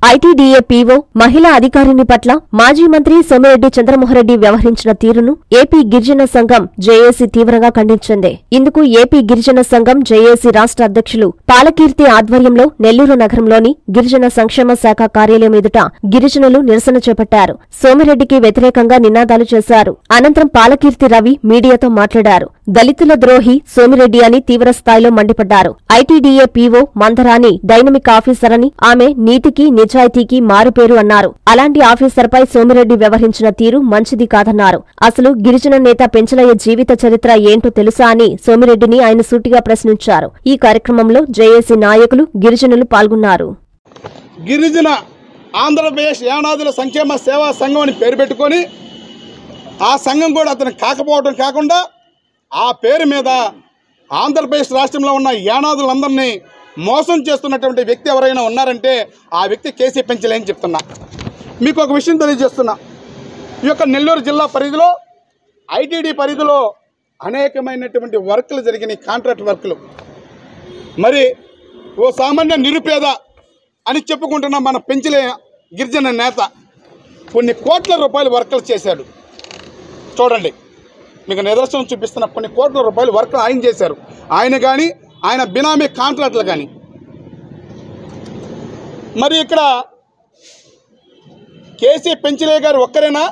ITDA PO మహిళా అధికారిని పట్ల మాజీ మంత్రి సోమిరెడ్డి చంద్రమోహన్రెడ్డి వ్యవహరించిన తీరును ఏపీ గిరిజన సంఘం జేఏసీ తీవ్రంగా ఖండించింది ఇందుకు ఏపీ గిరిజన సంఘం జేఏసీ రాష్ట్ర అధ్యక్షులు పాలకీర్తి ఆధ్వర్యంలో నెల్లూరు నగరంలోని గిరిజన సంక్షేమ శాఖ కార్యాలయం ఎదుట గిరిజనులు నిరసన చేపట్టారు సోమిరెడ్డికి వ్యతిరేకంగా నినాదాలు చేశారు అనంతరం పాలకీర్తి రవి మీడియాతో మాట్లాడారు దళితుల ద్రోహి సోమిరెడ్డి అని తీవ్ర స్థాయిలో మండిపడ్డారు ఐటీడీఏ పీఓ మందరాని డైనమిక్ ఆఫీసర్ అని ఆమె నీతికి నిజాయితీకి మారుపేరు అన్నారు అలాంటి ఆఫీసర్పై సోమిరెడ్డి వ్యవహరించిన తీరు మంచిది కాదన్నారు అసలు గిరిజన నేత పెంచలయ్య జీవిత చరిత్ర ఏంటో తెలుసా అని సోమిరెడ్డిని ఆయన సూటిగా ప్రశ్నించారు ఈ కార్యక్రమంలో జేఏసీ నాయకులు గిరిజనులు పాల్గొన్నారు గిరిజన ఆంధ్రప్రదేశ్ యానాదుల సంక్షేమ సేవా సంఘం అని పేరు పెట్టుకొని ఆ సంఘం కూడా అతను కాకపోవడం కాకుండా ఆ పేరు మీద ఆంధ్రప్రదేశ్ రాష్ట్రంలో ఉన్న యానాదులందరినీ మోసం చేస్తున్నటువంటి వ్యక్తి ఎవరైనా ఉన్నారంటే ఆ వ్యక్తి కేసీ పెంచలేని చెప్తున్నా మీకు ఒక విషయం తెలియజేస్తున్నా ఈ యొక్క నెల్లూరు జిల్లా పరిధిలో ఐటీడీ పరిధిలో అనేకమైనటువంటి వర్కులు జరిగినాయి కాంట్రాక్ట్ వర్కులు మరి ఓ సామాన్య నిరుపేద అని చెప్పుకుంటున్న మన పెంచలే గిరిజన నేత కొన్ని కోట్ల రూపాయలు వర్కులు చేశాడు చూడండి మీకు నిదర్శనం చూపిస్తున్న కొన్ని కోట్ల రూపాయలు వర్కులు ఆయన చేశారు ఆయన కానీ ఆయన బినామీ కాంట్రాక్టులు కానీ మరి ఇక్కడ కేసీ పెంచలే గారు ఒక్కరేనా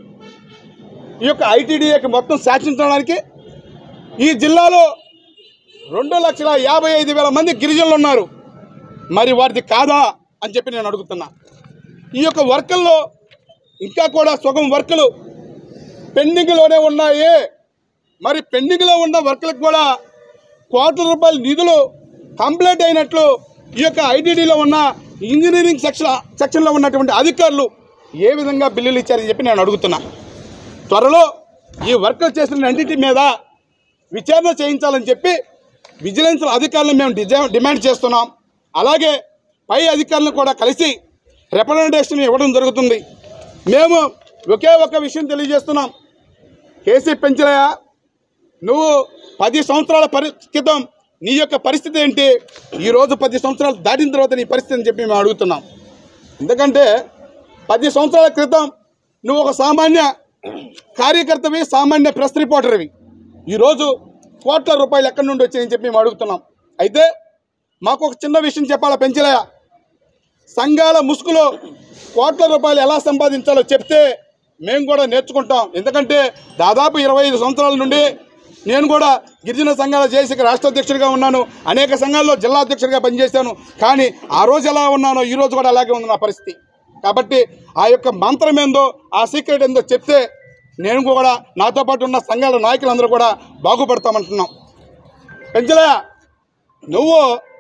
ఈ యొక్క ఐటీడీఏకి మొత్తం శాసించడానికి ఈ జిల్లాలో రెండు లక్షల యాభై ఐదు వేల మంది గిరిజనులు ఉన్నారు మరి వారిది కాదా అని చెప్పి నేను అడుగుతున్నా ఈ యొక్క వర్కుల్లో ఇంకా కూడా సగం వర్కులు పెండింగ్లోనే ఉన్నాయి మరి పెండింగ్లో ఉన్న వర్కులకు కూడా కోట్ల రూపాయల నిధులు కంప్లీట్ అయినట్లు ఈ యొక్క ఐటీడీలో ఉన్న ఇంజనీరింగ్ సెక్షన్ సెక్షన్లో ఉన్నటువంటి అధికారులు ఏ విధంగా బిల్లులు ఇచ్చారని చెప్పి నేను అడుగుతున్నా త్వరలో ఈ వర్కులు చేసిన అన్నింటి మీద విచారణ చేయించాలని చెప్పి విజిలెన్స్ అధికారులను మేము డిజా- డిమాండ్ చేస్తున్నాం అలాగే పై అధికారులను కూడా కలిసి రిప్రజెంటేషన్ ఇవ్వడం జరుగుతుంది మేము ఒకే ఒక విషయం తెలియజేస్తున్నాం కేసీ పెంచలయ్య నువ్వు పది సంవత్సరాల పరి క్రితం నీ యొక్క పరిస్థితి ఏంటి ఈరోజు పది సంవత్సరాలు దాటిన తర్వాత నీ పరిస్థితి అని చెప్పి మేము అడుగుతున్నాం ఎందుకంటే పది సంవత్సరాల క్రితం నువ్వు ఒక సామాన్య కార్యకర్తవి సామాన్య ప్రెస్ రిపోర్టర్వి ఈరోజు కోట్ల రూపాయలు ఎక్కడి నుండి వచ్చాయని చెప్పి మేము అడుగుతున్నాం అయితే మాకు ఒక చిన్న విషయం చెప్పాలా పెంచలయ్య సంఘాల ముసుగులో కోట్ల రూపాయలు ఎలా సంపాదించాలో చెప్తే మేము కూడా నేర్చుకుంటాం ఎందుకంటే దాదాపు ఇరవై ఐదు సంవత్సరాల నుండి నేను కూడా గిరిజన సంఘాల జేసీకి రాష్ట్ర అధ్యక్షుడిగా ఉన్నాను అనేక సంఘాల్లో జిల్లా అధ్యక్షుడిగా పనిచేశాను కానీ ఆ రోజు ఎలా ఉన్నానో ఈ రోజు కూడా అలాగే ఉంది నా పరిస్థితి కాబట్టి ఆ యొక్క మంత్రం ఏందో ఆ సీక్రెట్ ఏందో చెప్తే నేను కూడా నాతో పాటు ఉన్న సంఘాల నాయకులందరూ కూడా బాగుపడతామంటున్నాం పెంచలే నువ్వు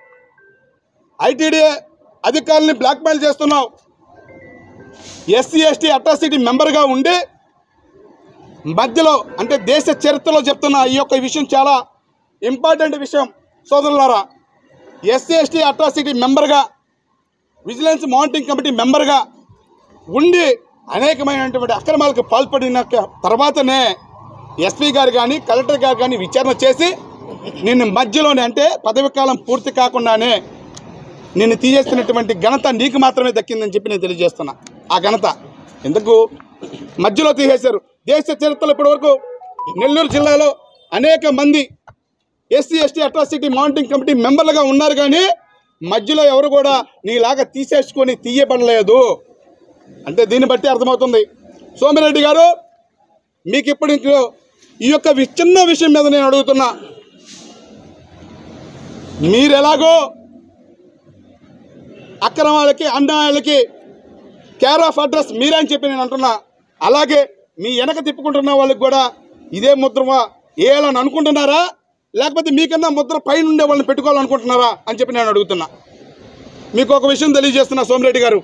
ఐటీడీఏ అధికారుల్ని బ్లాక్మెయిల్ చేస్తున్నావు ఎస్సీ ఎస్టీ అట్రాసిటీ మెంబర్గా ఉండి మధ్యలో అంటే దేశ చరిత్రలో చెప్తున్న ఈ యొక్క విషయం చాలా ఇంపార్టెంట్ విషయం సోదరులారా ఎస్సీ ఎస్టీ అట్రాసిటీ మెంబర్గా విజిలెన్స్ మానిటరింగ్ కమిటీ మెంబర్గా ఉండి అనేకమైనటువంటి అక్రమాలకు పాల్పడిన తర్వాతనే ఎస్పీ గారు కానీ కలెక్టర్ గారు కానీ విచారణ చేసి నిన్ను మధ్యలోనే అంటే పదవి కాలం పూర్తి కాకుండానే నిన్ను తీసేస్తున్నటువంటి ఘనత నీకు మాత్రమే దక్కిందని చెప్పి నేను తెలియజేస్తున్నా ఆ ఘనత ఎందుకు మధ్యలో తీసేశారు దేశ చరిత్రలో ఇప్పటివరకు నెల్లూరు జిల్లాలో అనేక మంది SC ST atrocity monitoring committee మెంబర్లుగా ఉన్నారు కానీ మధ్యలో ఎవరు కూడా నీలాగా తీసేసుకొని తీయబడలేదు అంటే దీన్ని బట్టి అర్థమవుతుంది సోమిరెడ్డి గారు మీకు ఇప్పుడు ఇంకో ఈ యొక్క వి- చిన్న విషయం మీద నేను అడుగుతున్నా మీరు ఎలాగో అక్రమాలకి అన్యాయాలకి కేర్ ఆఫ్ అడ్రస్ మీరే అని చెప్పి నేను అంటున్నా అలాగే మీ వెనక తిప్పుకుంటున్న వాళ్ళకి కూడా ఇదే ముద్ర వేయాలని అనుకుంటున్నారా లేకపోతే మీకన్నా ముద్ర పైన ఉండే వాళ్ళని పెట్టుకోవాలనుకుంటున్నారా అని చెప్పి నేను అడుగుతున్నా మీకు ఒక విషయం తెలియజేస్తున్నా సోమిరెడ్డి గారు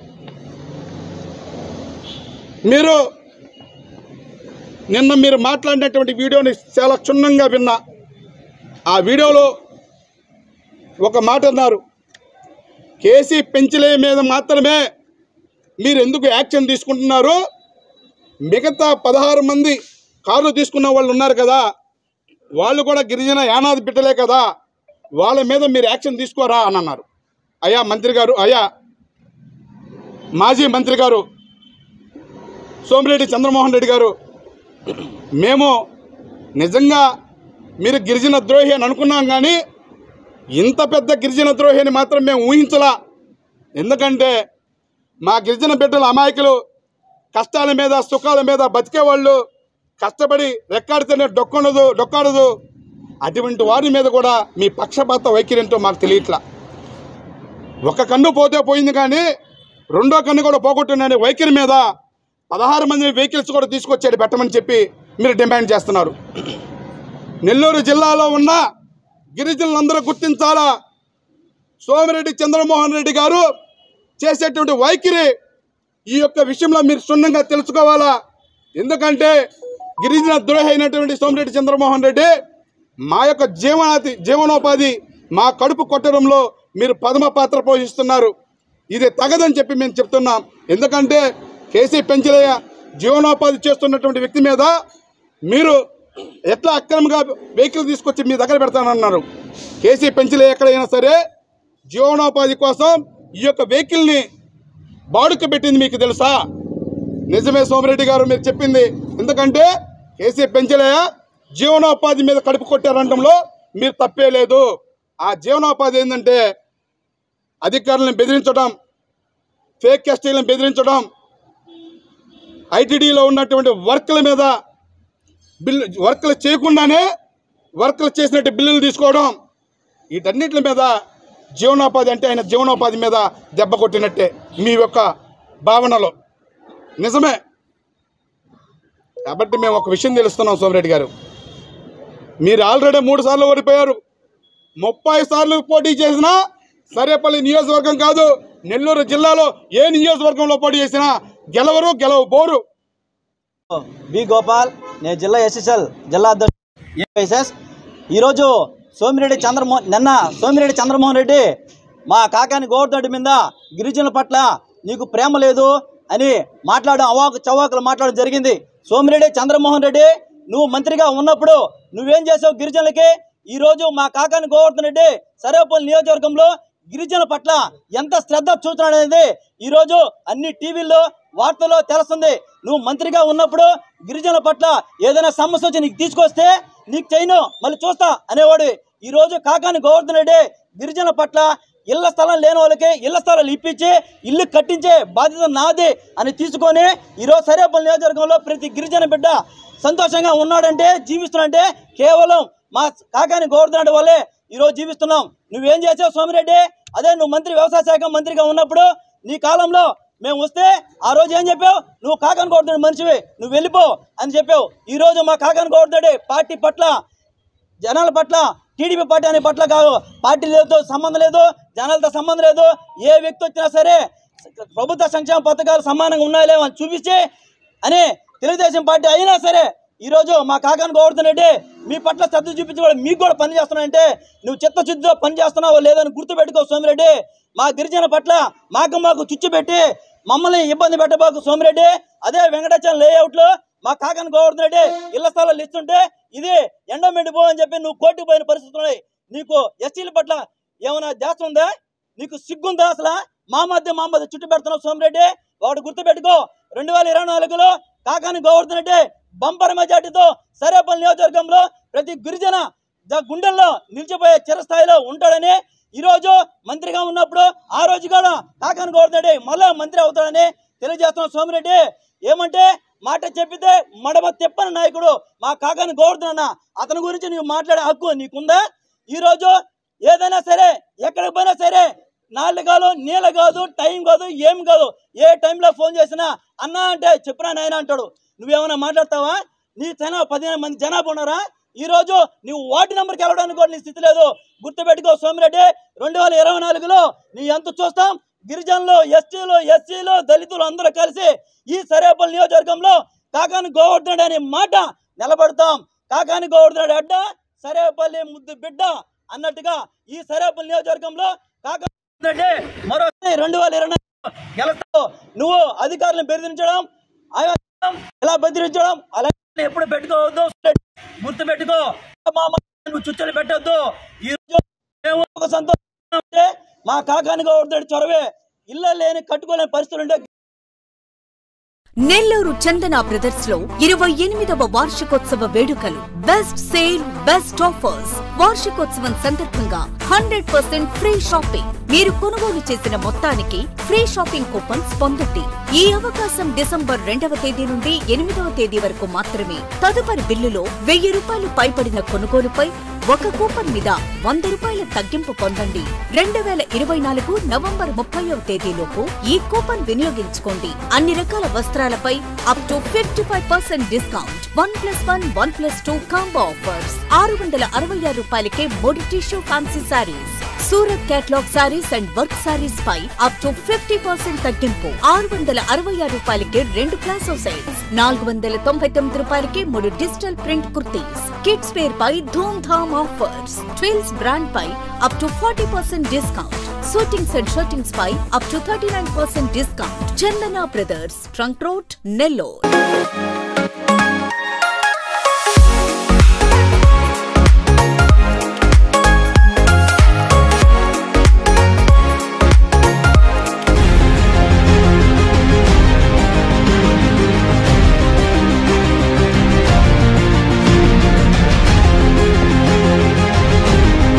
మీరు నిన్న మీరు మాట్లాడినటువంటి వీడియోని చాలా క్షుణ్ణంగా విన్నా ఆ వీడియోలో ఒక మాట అన్నారు కేసీ పెంచలే మీద మాత్రమే మీరు ఎందుకు యాక్షన్ తీసుకుంటున్నారు మిగతా పదహారు మంది కార్లు తీసుకున్న వాళ్ళు ఉన్నారు కదా వాళ్ళు కూడా గిరిజన యానాది బిడ్డలే కదా వాళ్ళ మీద మీరు యాక్షన్ తీసుకోరా అని అన్నారు అయ్యా మంత్రి గారు అయ్యా మాజీ మంత్రి గారు సోమిరెడ్డి చంద్రమోహన్ రెడ్డి గారు మేము నిజంగా మీరు గిరిజన ద్రోహి అని అనుకున్నాం కానీ ఇంత పెద్ద గిరిజన ద్రోహి అని మాత్రం మేము ఊహించలా ఎందుకంటే మా గిరిజన బిడ్డల అమాయకులు కష్టాల మీద సుఖాల మీద బతికేవాళ్ళు కష్టపడి రెక్కాడితేనే డొక్కొనదు డొక్కాడదు అటువంటి వారి మీద కూడా మీ పక్షపాత వైఖరి ఏంటో మాకు తెలియట్లా ఒక కన్ను పోతే పోయింది కానీ రెండో కన్ను కూడా పోగొట్టుననే వైఖరి మీద పదహారు మంది వెహికల్స్ కూడా తీసుకొచ్చాడు పెట్టమని చెప్పి మీరు డిమాండ్ చేస్తున్నారు నెల్లూరు జిల్లాలో ఉన్న గిరిజనులందరూ గుర్తించాలా సోమిరెడ్డి చంద్రమోహన్ రెడ్డి గారు చేసేటువంటి వైఖరి ఈ యొక్క విషయంలో మీరు క్షుణ్ణంగా తెలుసుకోవాలా ఎందుకంటే గిరిజన ద్రోహి అయినటువంటి సోమిరెడ్డి చంద్రమోహన్ రెడ్డి మా యొక్క జీవనాది జీవనోపాధి మా కడుపు కొట్టడంలో మీరు ప్రథమ పాత్ర పోషిస్తున్నారు ఇది తగదని చెప్పి మేము చెప్తున్నాం ఎందుకంటే కేసీ పెంచలయ్య జీవనోపాధి చేస్తున్నటువంటి వ్యక్తి మీద మీరు ఎట్లా అక్రమంగా వెహికల్ తీసుకొచ్చి మీ దగ్గర పెడతానన్నారు కేసీ పెంచలయ్య ఎక్కడైనా సరే జీవనోపాధి కోసం ఈ యొక్క వెహికల్ని బాడుక పెట్టింది మీకు తెలుసా నిజమే సోమిరెడ్డి గారు మీరు చెప్పింది ఎందుకంటే కేసీ పెంచలయ్య జీవనోపాధి మీద కడుపు కొట్టారనడంలో మీరు తప్పే లేదు ఆ జీవనోపాధి ఏంటంటే అధికారులను బెదిరించడం ఫేక్ ఎస్టీలను బెదిరించడం ఐటీడీలో ఉన్నటువంటి వర్క్ల మీద బిల్లు వర్క్లు చేయకుండానే వర్క్లు చేసినట్టు బిల్లులు తీసుకోవడం వీటన్నిటి మీద జీవనోపాధి అంటే ఆయన జీవనోపాధి మీద దెబ్బ కొట్టినట్టే మీ యొక్క భావనలో నిజమే కాబట్టి మేము ఒక విషయం తెలుస్తున్నాం సోమిరెడ్డి గారు మీరు ఆల్రెడీ మూడు సార్లు ఓడిపోయారు ముప్పై సార్లు పోటీ చేసినా సరేపల్లి నియోజకవర్గం కాదు నెల్లూరు జిల్లాలో ఏ నియోజకవర్గంలో పోటీ చేసినా గెలవరు గెలవబోరు బి గోపాల్ నేను జిల్లా ఎస్ఎస్ఎల్ జిల్లా అధ్యక్షుడు ఏఎస్ఎస్ ఈరోజు సోమిరెడ్డి చంద్రమోహన్ నిన్న సోమిరెడ్డి చంద్రమోహన్ రెడ్డి మా కాకాని గోవర్ధరెడ్డి మీద గిరిజనుల పట్ల నీకు ప్రేమ లేదు అని మాట్లాడడం అవాకు చవాకులు మాట్లాడడం జరిగింది సోమిరెడ్డి చంద్రమోహన్ రెడ్డి నువ్వు మంత్రిగా ఉన్నప్పుడు నువ్వేం చేసావు గిరిజనులకి ఈరోజు మా కాకాని గోవర్ధన్ రెడ్డి సరేపల్లి నియోజకవర్గంలో గిరిజనుల పట్ల ఎంత శ్రద్ధ చూస్తున్నాడు అనేది ఈరోజు అన్ని టీవీల్లో వార్తల్లో తెలుస్తుంది నువ్వు మంత్రిగా ఉన్నప్పుడు గిరిజనుల పట్ల ఏదైనా సమస్య వచ్చి నీకు తీసుకొస్తే నీకు చేయను మళ్ళీ చూస్తా అనేవాడు ఈరోజు కాకాని గోవర్ధన్ రెడ్డి గిరిజనుల పట్ల ఇళ్ల స్థలం లేని వాళ్ళకి ఇళ్ల స్థలాలు ఇప్పించి ఇల్లు కట్టించే బాధ్యత నాది అని తీసుకొని ఈరోజు సరేపల్లి నియోజకవర్గంలో ప్రతి గిరిజన బిడ్డ సంతోషంగా ఉన్నాడంటే జీవిస్తున్నాడంటే కేవలం మా కాకాని గోవర్ధన్ రెడ్డి వల్లే ఈరోజు జీవిస్తున్నాం నువ్వేం చేసావు సోమిరెడ్డి అదే నువ్వు మంత్రి వ్యవసాయ శాఖ మంత్రిగా ఉన్నప్పుడు నీ కాలంలో మేము వస్తే ఆ రోజు ఏం చెప్పావు నువ్వు కాకాని గోవర్ధన్ రెడ్డి మనిషివి నువ్వు వెళ్ళిపో అని చెప్పావు ఈ రోజు మా కాకాని గోవర్ధన్ రెడ్డి పార్టీ పట్ల జనాల పట్ల టీడీపీ పార్టీ అనే పట్ల కాదు పార్టీలతో సంబంధం లేదు జనాలతో సంబంధం లేదు ఏ వ్యక్తి వచ్చినా సరే ప్రభుత్వ సంక్షేమ పథకాలు సమానంగా ఉన్నాయో లేవో అని చూపించి అని తెలుగుదేశం పార్టీ అయినా సరే ఈరోజు మా కాకాని గోవర్ధన్ రెడ్డి మీ పట్ల శ్రద్ధ చూపించి కూడా మీకు కూడా పని చేస్తున్నాయంటే నువ్వు చిత్తశుద్ధితో పని చేస్తున్నావో లేదని గుర్తుపెట్టుకో సోమిరెడ్డి మా గిరిజన పట్ల మాకు మాకు చుచ్చు పెట్టి మమ్మల్ని ఇబ్బంది పెట్టబాకు సోమిరెడ్డి అదే వెంకటాచలం లేఅవుట్లో మా కాకాని గోవర్ధన్ రెడ్డి ఇళ్ల స్థలాలు ఇస్తుంటే ఇది ఎండోమెంట్ పో అని చెప్పి నువ్వు కోర్టుకు పోయిన పరిస్థితులు ఉన్నాయి నీకు ఎస్టీల పట్ల ఏమైనా చేస్తుందా ఉందా నీకు సిగ్గుందా అసలు మా మధ్య మా మధ్య చుట్టు పెడుతున్నావు సోమిరెడ్డి వాడు గుర్తుపెట్టుకో రెండు వేల ఇరవై నాలుగులో కాకాని గోవర్ధన్ రెడ్డి బంపర్ మెజార్టీతో సరేపల్లి నియోజకవర్గంలో ప్రతి గిరిజన జ- గుండెల్లో నిలిచిపోయే చిరస్థాయిలో ఉంటాడని ఈ రోజు మంత్రిగా ఉన్నప్పుడు ఆ రోజు కూడా కాకాని గోవర్ధన్ రెడ్డి మళ్ళా మంత్రి అవుతాడని తెలియజేస్తున్నాం సోమిరెడ్డి ఏమంటే మాట చెప్పితే మడమ తెప్పని నాయకుడు మా కాకాని గోవర్ధన్ అన్న అతని గురించి నువ్వు మాట్లాడే హక్కు నీకుందా ఈ రోజు ఏదైనా సరే ఎక్కడికి పోయినా సరే నాళ్ళు కాదు నీళ్ళ కాదు టైం కాదు ఏం కాదు ఏ టైంలో ఫోన్ చేసినా అన్న అంటే చెప్పినా నాయన అంటాడు నువ్వేమైనా మాట్లాడతావా నీ జనా పదిహేను మంది జనాభా ఉన్నారా ఈ రోజు నువ్వు వార్డు నెంబర్కి వెళ్ళడానికి కూడా నీ స్థితి లేదు గుర్తుపెట్టుకో సోమిరెడ్డి రెండు వేల ఇరవై నాలుగులో నీ ఎంత చూస్తాం గిరిజనులు ఎస్టీలు ఎస్సీలు దళితులు అందరూ కలిసి ఈ సరేపల్లి నియోజకవర్గంలో కాకాని గోవర్ధనుడు అనే మాట నిలబడతాం కాకాని గోవర్ధనుడు అడ్డ సరేపల్లి ముద్దు బిడ్డ అన్నట్టుగా ఈ సరేపల్లి నియోజకవర్గంలో కాకాని గోవర్ధనుడు మరో రెండు వేల ఇరవై నాలుగులో గెలుస్తావు నువ్వు అధికారులను బెదిరించడం ఆయా ఎలా బెదిరించడం అలా ఎప్పుడు పెట్టుకోవద్దు గుర్తు పెట్టుకో మా మ- నువ్వు చుట్టలు పెట్టొద్దు ఈ రోజు మేము ఒక సంతోషం అంటే మా కాకాని గౌడ్ చొరవే ఇళ్ళ లేని కట్టుకోలేని పరిస్థితులు ఉంటే నెల్లూరు చందన బ్రదర్స్ లో ఇరవై ఎనిమిదవ వార్షికోత్సవ వేడుకలు బెస్ట్ సేల్ బెస్ట్ ఆఫర్స్ వార్షికోత్సవం సందర్భంగా హండ్రెడ్ పర్సెంట్ ఫ్రీ షాపింగ్ మీరు కొనుగోలు చేసిన మొత్తానికి ఫ్రీ షాపింగ్ కూపన్స్ పొందండి ఈ అవకాశం డిసెంబర్ రెండవ తేదీ నుండి ఎనిమిదవ తేదీ వరకు మాత్రమే తదుపరి బిల్లులో వెయ్యి రూపాయలు పైబడిన కొనుగోలుపై ఒక కూపన్ మీద వంద రూపాయల తగ్గింపు పొందండి రెండు వేల ఇరవై నాలుగు నవంబర్ ముప్పైవ తేదీలోపు ఈ కూపన్ వినియోగించుకోండి అన్ని రకాల వస్త్రాలపై up to fifty five percent discount one plus one one plus two combo offers ఆరు వందల అరవై ఆరు రూపాయలకే మూడు tissue fancy saris Surat catalogue saris and work saris పై అప్ టు ఫిఫ్టీ పర్సెంట్ తగ్గింపు ఆరు వందల అరవై ఆరు రూపాయలకే రెండు ప్లాసో సెట్స్ నాలుగు వందల తొంభై తొమ్మిది రూపాయలకే మూడు digital print kurtis kids wear పై Dhoom Dham offers twills brand పై up to forty percent discount suitings and shirtings పై up to thirty nine percent discount Chandana brothers trunk road Nellore